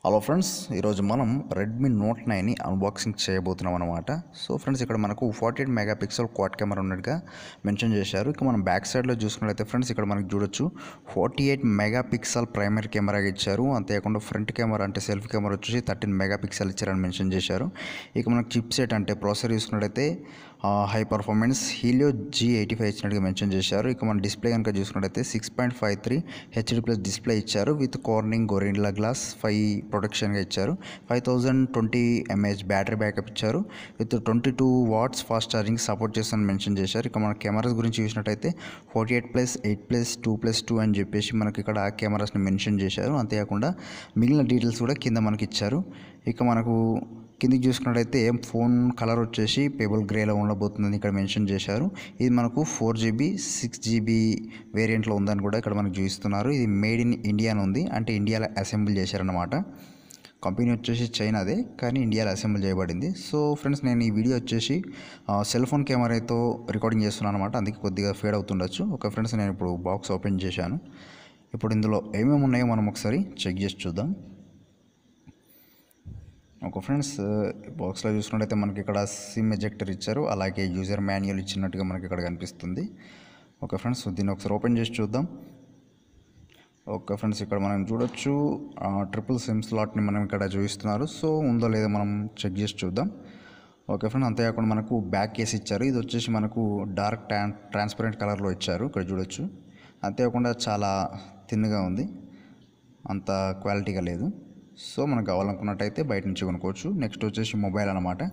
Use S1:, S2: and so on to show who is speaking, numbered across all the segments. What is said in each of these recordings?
S1: hello friends ఈరోజు మనం Redmi note నైన్ని unboxing చేయబోతున్నాం అనమాట సో ఫ్రెండ్స్ ఇక్కడ మనకు forty eight megapixel quad camera ఉన్నట్టుగా మెన్షన్ చేశారు ఇక మనం బ్యాక్ సైడ్లో చూసుకున్నట్లయితే ఫ్రెండ్స్ ఇక్కడ మనకు చూడొచ్చు forty eight megapixel primary camera ఇచ్చారు అంతేకాకుండా ఫ్రంట్ కెమెరా అంటే సెల్ఫీ కెమెరా వచ్చేసి థర్టీన్ మెగా పిక్సెల్ ఇచ్చారని మెన్షన్ చేశారు ఇక మనకు చిప్ సెట్ అంటే ప్రాసెసర్ చూసుకున్నట్లయితే high performance Helio G eighty five ఇచ్చినట్టుగా మెన్షన్ చేశారు ఇక మన డిస్ప్లే కనుక చూసుకున్నట్లయితే six point five three HD plus display ఇచ్చారు with Corning Gorilla Glass five ప్రొటెక్షన్గా ఇచ్చారు five thousand twenty mAh battery backup ఇచ్చారు with twenty two watts fast charging support చేస్తానని మెన్షన్ చేశారు ఇక మన కెమెరాస్ గురించి చూసినట్టయితే forty eight plus eight plus two plus two అని చెప్పేసి మనకి ఇక్కడ కెమెరాస్ని మెన్షన్ చేశారు అంతేకాకుండా మిగిలిన డీటెయిల్స్ కూడా కింద మనకి ఇచ్చారు ఇక మనకు కిందికి చూసుకున్నట్టయితే ఫోన్ కలర్ వచ్చేసి పేబుల్ గ్రేలో ఉండబోతుందని ఇక్కడ మెన్షన్ చేశారు ఇది మనకు ఫోర్ జీబీ సిక్స్ జీబీ వేరియంట్లో ఉందని కూడా ఇక్కడ మనకు చూపిస్తున్నారు ఇది మేడ్ ఇన్ ఇండియా అని ఉంది అంటే ఇండియాలో అసెంబుల్ చేశారన్నమాట కంపెనీ వచ్చేసి చైనాదే కానీ ఇండియాలో అసెంబుల్ చేయబడింది సో ఫ్రెండ్స్ నేను ఈ వీడియో వచ్చేసి సెల్ ఫోన్ కెమెరాతో రికార్డింగ్ చేస్తున్నాను అనమాట అందుకే కొద్దిగా ఫేడ్ అవుతుండొచ్చు ఓకే ఫ్రెండ్స్ నేను ఇప్పుడు బాక్స్ ఓపెన్ చేశాను ఇప్పుడు ఇందులో ఏమేమి ఉన్నాయో మనం ఒకసారి చెక్ చేసి చూద్దాం ఒక ఫ్రెండ్స్ బాక్స్లో చూసుకున్నట్టయితే మనకి ఇక్కడ సిమ్ ఎజెక్టర్ ఇచ్చారు అలాగే యూజర్ మాన్యువల్ ఇచ్చినట్టుగా మనకి ఇక్కడ కనిపిస్తుంది ఓకే ఫ్రెండ్స్ దీన్ని ఒకసారి ఓపెన్ చేసి చూద్దాం ఓకే ఫ్రెండ్స్ ఇక్కడ మనం చూడొచ్చు ట్రిపుల్ సిమ్ స్లాట్ని మనం ఇక్కడ చూపిస్తున్నారు సో ఉందో లేదో మనం చెక్ చేసి చూద్దాం ఓకే ఫ్రెండ్ అంతేకాకుండా మనకు బ్యాక్ కేస్ ఇచ్చారు ఇది వచ్చేసి మనకు డార్క్ ట్రాన్ ట్రాన్స్పరెంట్ కలర్లో ఇచ్చారు ఇక్కడ చూడొచ్చు అంతేకాకుండా చాలా థిన్గా ఉంది అంత క్వాలిటీగా లేదు సో మనకు కావాలనుకున్నట్టయితే బయట నుంచి కొనుక్కోవచ్చు నెక్స్ట్ వచ్చేసి మొబైల్ అనమాట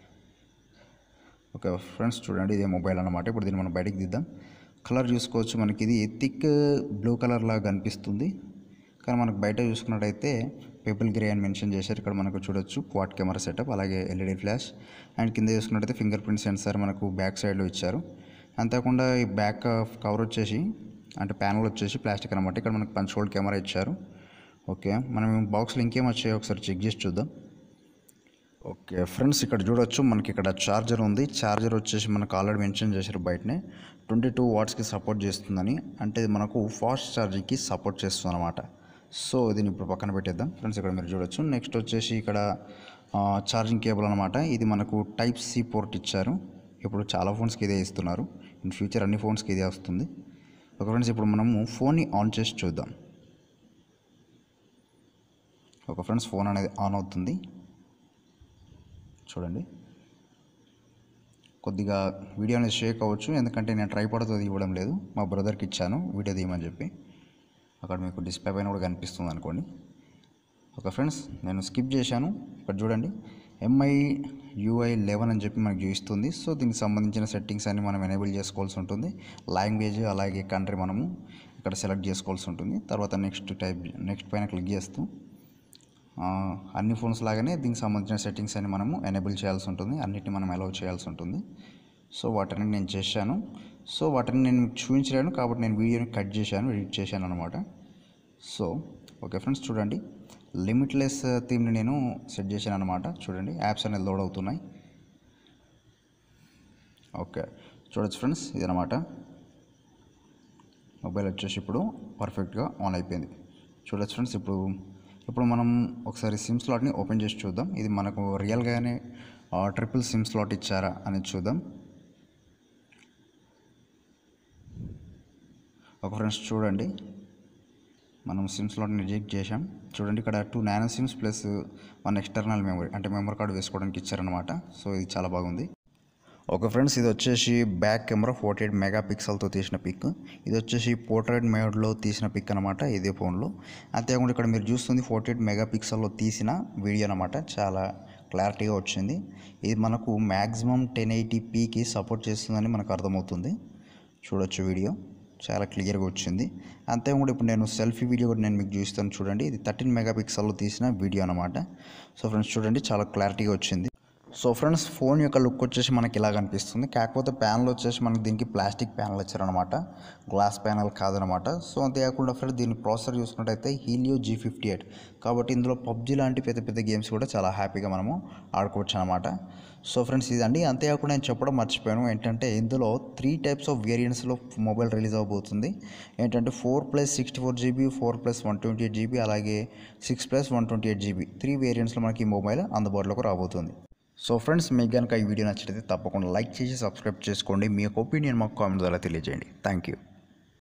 S1: ఓకే ఫ్రెండ్స్ చూడండి ఇదే మొబైల్ అనమాట ఇప్పుడు దీన్ని మనం బయటికి దిద్దాం కలర్ చూసుకోవచ్చు మనకి ఇది థిక్ బ్లూ కలర్ లాగా కనిపిస్తుంది కానీ మనకు బయట చూసుకున్నట్టయితే పేపుల్ గ్రే అని మెన్షన్ చేశారు ఇక్కడ మనకు చూడొచ్చు క్వాడ్ కెమెరా సెటప్ అలాగే ఎల్ఈడి ఫ్లాష్ అండ్ కింద చూసుకున్నట్టయితే ఫింగర్ ప్రింట్ సెన్సార్ మనకు బ్యాక్ సైడ్లో ఇచ్చారు అంతేకాకుండా ఈ బ్యాక్ కవర్ వచ్చేసి అంటే ప్యానల్ వచ్చేసి ప్లాస్టిక్ అనమాట ఇక్కడ మనకు పంచ్ హోల్డ్ కెమెరా ఇచ్చారు ఓకే మనం బాక్స్లో ఇంకేం వచ్చాయో ఒకసారి చెక్ చేసి చూద్దాం ఓకే ఫ్రెండ్స్ ఇక్కడ చూడొచ్చు మనకి ఇక్కడ ఛార్జర్ ఉంది ఛార్జర్ వచ్చేసి మనకు ఆల్రెడీ మెన్షన్ చేశారు బయటనే ట్వంటీ టూ వాట్స్కి సపోర్ట్ చేస్తుందని అంటే ఇది మనకు ఫాస్ట్ ఛార్జింగ్కి సపోర్ట్ చేస్తుంది అనమాట సో దీన్ని ఇప్పుడు పక్కన పెట్టేద్దాం ఫ్రెండ్స్ ఇక్కడ మీరు చూడొచ్చు నెక్స్ట్ వచ్చేసి ఇక్కడ ఛార్జింగ్ కేబుల్ అనమాట ఇది మనకు టైప్ సి పోర్ట్ ఇచ్చారు ఇప్పుడు చాలా ఫోన్స్కి ఇదే ఇస్తున్నారు ఇన్ ఫ్యూచర్ అన్ని ఫోన్స్కి ఇదే వస్తుంది ఓకే ఫ్రెండ్స్ ఇప్పుడు మనము ఫోన్ని ఆన్ చేసి చూద్దాం ఒక ఫ్రెండ్స్ ఫోన్ అనేది ఆన్ అవుతుంది చూడండి కొద్దిగా వీడియో అనేది షేక్ అవ్వచ్చు ఎందుకంటే నేను ట్రైపాడ్తో ఇవ్వడం లేదు మా బ్రదర్కి ఇచ్చాను వీడియో తీయమని చెప్పి అక్కడ మీకు డిస్ప్లే పైన కూడా కనిపిస్తుంది అనుకోండి ఓకే ఫ్రెండ్స్ నేను స్కిప్ చేశాను ఇక్కడ చూడండి ఎంఐ యూఐ లెవెన్ అని చెప్పి మనకు చూపిస్తుంది సో దీనికి సంబంధించిన సెట్టింగ్స్ అన్ని మనం ఎనేబుల్ చేసుకోవాల్సి ఉంటుంది లాంగ్వేజ్ అలాగే కంట్రీ మనము ఇక్కడ సెలెక్ట్ చేసుకోవాల్సి ఉంటుంది తర్వాత నెక్స్ట్ టైప్ నెక్స్ట్ పైన క్లిక్ చేస్తూ అన్ని ఫోన్స్ లాగానే దీనికి సంబంధించిన సెట్టింగ్స్ అన్ని మనము ఎనేబుల్ చేయాల్సి ఉంటుంది అన్నిటిని మనం అలౌ చేయాల్సి ఉంటుంది సో వాటిని నేను చేశాను సో వాటిని నేను మీకు చూపించలేను కాబట్టి నేను వీడియోని కట్ చేశాను ఎడిట్ చేశాను అనమాట సో ఓకే ఫ్రెండ్స్ చూడండి లిమిట్లెస్ థీమ్ని నేను సెట్ చేశాను అనమాట చూడండి యాప్స్ అనేది లోడ్ అవుతున్నాయి ఓకే చూడొచ్చు ఫ్రెండ్స్ ఇదనమాట మొబైల్ వచ్చేసి ఇప్పుడు పర్ఫెక్ట్గా ఆన్ అయిపోయింది చూడొచ్చు ఫ్రెండ్స్ ఇప్పుడు ఇప్పుడు మనం ఒకసారి సిమ్ స్లాట్ని ఓపెన్ చేసి చూద్దాం ఇది మనకు రియల్గానే ట్రిపుల్ సిమ్ స్లాట్ ఇచ్చారా అనేది చూద్దాం ఒక ఫ్రెండ్స్ చూడండి మనం సిమ్ స్లాట్ని రిజెక్ట్ చేసాం చూడండి ఇక్కడ two nano SIMs plus one external memory అంటే మెమరీ కార్డు వేసుకోవడానికి ఇచ్చారనమాట సో ఇది చాలా బాగుంది ఓకే ఫ్రెండ్స్ ఇది వచ్చేసి back camera forty eight mega పిక్సెల్తో తీసిన పిక్ ఇది వచ్చేసి పోర్ట్రేట్ మోడ్లో తీసిన పిక్ అనమాట ఇదే ఫోన్లో అంతేకాకుండా ఇక్కడ మీరు చూస్తుంది ఫోర్టీ ఎయిట్ మెగా పిక్సెల్లో తీసిన వీడియో అనమాట చాలా క్లారిటీగా వచ్చింది ఇది మనకు మ్యాక్సిమం టెన్ ఎయిటీ పీకి సపోర్ట్ చేస్తుందని మనకు అర్థమవుతుంది చూడొచ్చు వీడియో చాలా క్లియర్గా వచ్చింది అంతేకాకుండా ఇప్పుడు నేను సెల్ఫీ వీడియో కూడా నేను మీకు చూస్తాను చూడండి ఇది థర్టీన్ మెగా పిక్సెల్లో తీసిన వీడియో అనమాట సో ఫ్రెండ్స్ చూడండి చాలా క్లారిటీగా వచ్చింది సో ఫ్రెండ్స్ ఫోన్ యొక్క లుక్ వచ్చేసి మనకి ఇలా కనిపిస్తుంది కాకపోతే ప్యానల్ వచ్చేసి మనకి దీనికి ప్లాస్టిక్ ప్యానల్ ఇచ్చారనమాట గ్లాస్ ప్యానల్ కాదనమాట సో అంతేకాకుండా ఫ్రెండ్స్ దీని ప్రాసెసర్ చూసుకున్నట్టయితే హీలియో జీ ఫిఫ్టీ ఎయిట్ కాబట్టి ఇందులో పబ్జీ లాంటి పెద్ద పెద్ద గేమ్స్ కూడా చాలా హ్యాపీగా మనము ఆడుకోవచ్చు అనమాట సో ఫ్రెండ్స్ ఇదండి అంతేకాకుండా నేను చెప్పడం మర్చిపోయాను ఏంటంటే ఇందులో త్రీ టైప్స్ ఆఫ్ వేరియంట్స్లో మొబైల్ రిలీజ్ అవబోతుంది ఏంటంటే four plus sixty four GB four plus one twenty eight GB అలాగే six plus one twenty eight GB three వేరియంట్స్లో మనకి ఈ మొబైల్ అందుబాటులోకి రాబోతుంది సో ఫ్రెండ్స్ మీకు కనుక ఈ వీడియో నచ్చితే తప్పకుండా లైక్ చేసి సబ్స్క్రైబ్ చేసుకోండి మీ యొక్క ఒపీనియన్ మాకు కామెంట్ ద్వారా తెలియజేయండి థ్యాంక్ యూ